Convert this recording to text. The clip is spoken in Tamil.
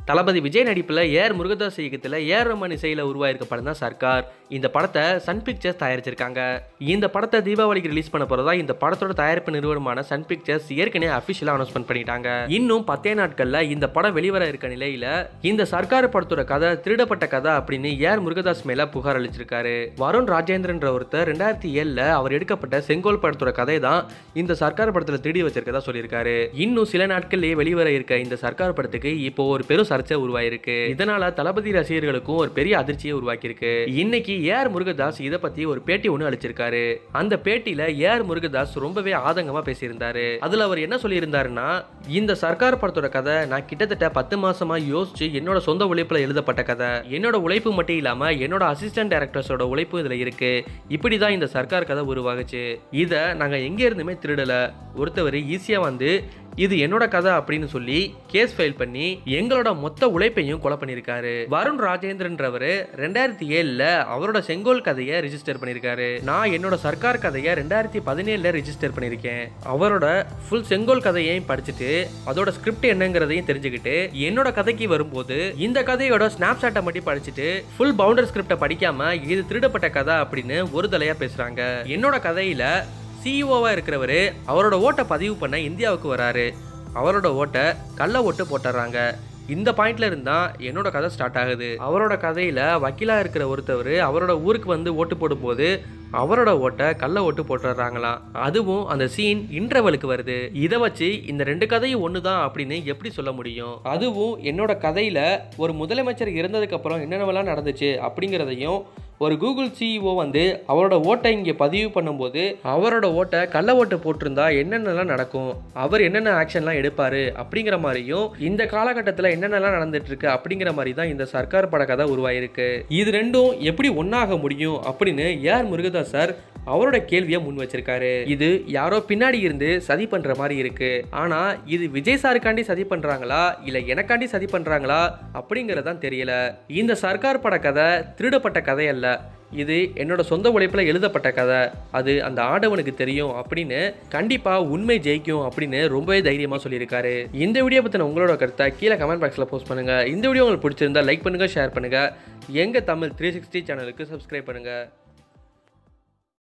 தளபதி விஜய் நடிப்பில் ஏஆர் முருகதாஸ் இயக்கத்தில் ஏஆர் ரமன் இசையில் உருவாயிருக்க படம் தான் சர்க்கார் இந்த படத்தை சன் பிக்சர்ஸ் தயாரிச்சிருக்காங்க இந்த படத்தை தீபாவளிக்கு ரிலீஸ் பண்ண போறதா இந்த படத்தோட தயாரிப்பு நிறுவனமான சன் பிக்சர்ஸ் ஏற்கனவே அஃபிஷியலாக அனௌன்ஸ்மெண்ட் பண்ணிட்டாங்க இன்னும் பத்தே நாட்கள்ல இந்த படம் வெளிவர இருக்க நிலையில இந்த சர்க்கார் படத்தோட கதை திருடப்பட்ட கதை அப்படின்னு ஏஆர் முருகதாஸ் மேல புகார் அளிச்சிருக்காரு வருண் ராஜேந்திரன்ற ஒருத்தர் ரெண்டாயிரத்தி ஏழுல அவர் எடுக்கப்பட்ட செங்கோல் படத்தோட கதை தான் இந்த சர்க்கார் படத்துல திருடி வச்சிருக்கதா சொல்லியிருக்காரு இன்னும் சில நாட்கள்லயே வெளிவர இருக்க இந்த சர்க்கார் படத்துக்கு இப்போ ஒரு பெரும் சர்ச்சை உருவாயிருக்கு இதனால தளபதி ரசிகர்களுக்கும் ஒரு பெரிய அதிர்ச்சியை உருவாக்கியிருக்கு இன்னைக்கு ஏஆர் முருகதாஸ் இதை பத்தி ஒரு பேட்டி ஒன்று அளிச்சிருக்காரு அந்த பேட்டியில ஏஆர் முருகதாஸ் ரொம்பவே ஆதங்கமா பேசியிருந்தாரு அதுல அவர் என்ன சொல்லியிருந்தாருன்னா இந்த சர்க்கார் படத்தோட கதை நான் கிட்டத்தட்ட பத்து மாசமா யோசிச்சு என்னோட சொந்த உழைப்புல எழுதப்பட்ட கதை என்னோட உழைப்பு மட்டும் இல்லாம என்னோட அசிஸ்டன்ட் டைரக்டர்ஸோட உழைப்பு இதுல இருக்கு இப்படிதான் இந்த சர்க்கார் கதை உருவாகுச்சு இதை நாங்க எங்க இருந்துமே திருடல ஒருத்தவர் ஈஸியா வந்து இது என்னோட கதை அப்படின்னு சொல்லி கேஸ் ஃபைல் பண்ணி எங்களோட மொத்த உழைப்பையும் கொலை பண்ணியிருக்காரு வருண் ராஜேந்திரன்றவர் ரெண்டாயிரத்தி ஏழுல அவரோட செங்கோல் கதையை ரிஜிஸ்டர் பண்ணியிருக்காரு நான் என்னோட சர்க்கார் கதையை ரெண்டாயிரத்தி பதினேழுல ரிஜிஸ்டர் பண்ணியிருக்கேன் அவரோட ஃபுல் செங்கோல் கதையையும் படிச்சுட்டு அதோட ஸ்கிரிப்ட் என்னங்கிறதையும் தெரிஞ்சுக்கிட்டு என்னோட கதைக்கு வரும்போது இந்த கதையோட ஸ்னாப்ஷாட்டை மட்டும் படிச்சுட்டு ஃபுல் பவுண்டர் ஸ்கிரிப்டை படிக்காம இது திருடப்பட்ட கதை அப்படின்னு ஒரு தலையா பேசுறாங்க என்னோட கதையில சிஇஓவாக இருக்கிறவர் அவரோட ஓட்டை பதிவு பண்ண இந்தியாவுக்கு வராரு அவரோட ஓட்டை கள்ள ஓட்டு போட்டுறாங்க இந்த பாயிண்ட்ல இருந்தா என்னோட கதை ஸ்டார்ட் ஆகுது அவரோட கதையில வக்கீலா இருக்கிற ஒருத்தவர் அவரோட ஊருக்கு வந்து ஓட்டு போடும்போது அவரோட ஓட்டை கள்ள ஓட்டு போட்டுறாங்களாம் அதுவும் அந்த சீன் இன்டர்வலுக்கு வருது இதை வச்சு இந்த ரெண்டு கதையும் ஒன்று தான் அப்படின்னு எப்படி சொல்ல முடியும் அதுவும் என்னோட கதையில ஒரு முதலமைச்சர் இறந்ததுக்கு அப்புறம் என்னென்னவெல்லாம் நடந்துச்சு அப்படிங்கிறதையும் ஒரு கூகுள் சிஇஓ வந்து அவரோட ஓட்டை இங்கே பதிவு பண்ணும்போது அவரோட ஓட்டை கள்ள ஓட்டு போட்டிருந்தா என்னென்னலாம் நடக்கும் அவர் என்னென்ன ஆக்ஷன்லாம் எடுப்பார் அப்படிங்கிற மாதிரியும் இந்த காலகட்டத்தில் என்னென்னலாம் நடந்துட்டு இருக்கு அப்படிங்கிற மாதிரி தான் இந்த சர்க்கார் பட கதை உருவாயிருக்கு இது ரெண்டும் எப்படி ஒன்றாக முடியும் அப்படின்னு ஏஆர் முருகதாஸ் சார் அவரோட கேள்வியை முன் வச்சிருக்காரு இது யாரோ பின்னாடி இருந்து சதி பண்ற மாதிரி இருக்கு ஆனா இது விஜய் சாருக்காண்டி சதி பண்றாங்களா இல்ல எனக்காண்டி சதி பண்றாங்களா அப்படிங்கறதான் தெரியல இந்த சர்க்கார் பட கதை திருடப்பட்ட கதை அல்ல இது என்னோட சொந்த உழைப்பில் எழுதப்பட்ட கதை அது அந்த ஆடவனுக்கு தெரியும் அப்படின்னு கண்டிப்பாக உண்மை ஜெயிக்கும் அப்படின்னு ரொம்பவே தைரியமாக சொல்லியிருக்காரு இந்த வீடியோ பற்றின உங்களோட கருத்தை கீழே கமெண்ட் பாக்ஸில் போஸ்ட் பண்ணுங்கள் இந்த வீடியோ உங்களுக்கு பிடிச்சிருந்தா லைக் பண்ணுங்கள் ஷேர் பண்ணுங்கள் எங்கள் தமிழ் த்ரீ சிக்ஸ்டி சேனலுக்கு சப்ஸ்கிரைப் பண்ணுங்கள்